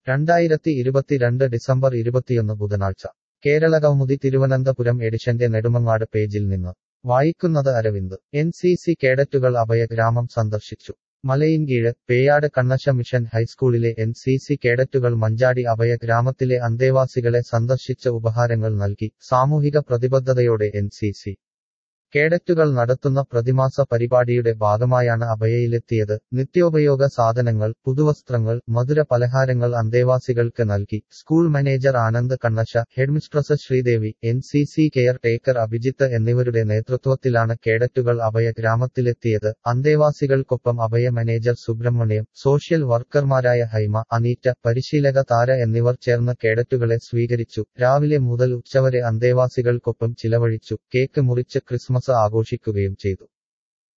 രണ്ടായിരത്തി ഇരുപത്തിരണ്ട് ഡിസംബർ ഇരുപത്തിയൊന്ന് ബുധനാഴ്ച കേരളകൗമുദി തിരുവനന്തപുരം എഡിഷന്റെ നെടുമങ്ങാട് പേജിൽ നിന്ന് വായിക്കുന്നത് അരവിന്ദ് എൻ സി സി കേഡറ്റുകൾ അഭയഗ്രാമം സന്ദർശിച്ചു മലയിൻകീഴ് പേയാട് കണ്ണശ മിഷൻ ഹൈസ്കൂളിലെ എൻ സി സി കേഡറ്റുകൾ മഞ്ചാടി അഭയ ഗ്രാമത്തിലെ അന്തേവാസികളെ സന്ദർശിച്ച ഉപഹാരങ്ങൾ നൽകി സാമൂഹിക പ്രതിബദ്ധതയോടെ എൻ സി സി കേഡറ്റുകൾ നടത്തുന്ന പ്രതിമാസ പരിപാടിയുടെ ഭാഗമായാണ് അഭയയിലെത്തിയത് നിത്യോപയോഗ സാധനങ്ങൾ പുതുവസ്ത്രങ്ങൾ മധുര പലഹാരങ്ങൾ അന്തേവാസികൾക്ക് നൽകി school manager Anand Kannasa headmistress Sreedevi N C C caretaker Abhijith എന്നിവരുടെ നേതൃത്വത്തിലാണ് കേഡറ്റുകൾ അഭയ ഗ്രാമത്തിലെത്തിയത് അന്തേവാസികൾക്കൊപ്പം അഭയ മാനേജർ സുബ്രഹ്മണ്യം സോഷ്യൽ വർക്കർമാരായ ഹൈമ അനീറ്റ പരിശീലക താര എന്നിവർ ചേർന്ന് കേഡറ്റുകളെ സ്വീകരിച്ചു രാവിലെ മുതൽ ഉച്ചവരെ അന്തേവാസികൾക്കൊപ്പം ചിലവഴിച്ചു കേക്ക് മുറിച്ച് ക്രിസ്മസ് ആഘോഷിക്കുകയും ചെയ്തു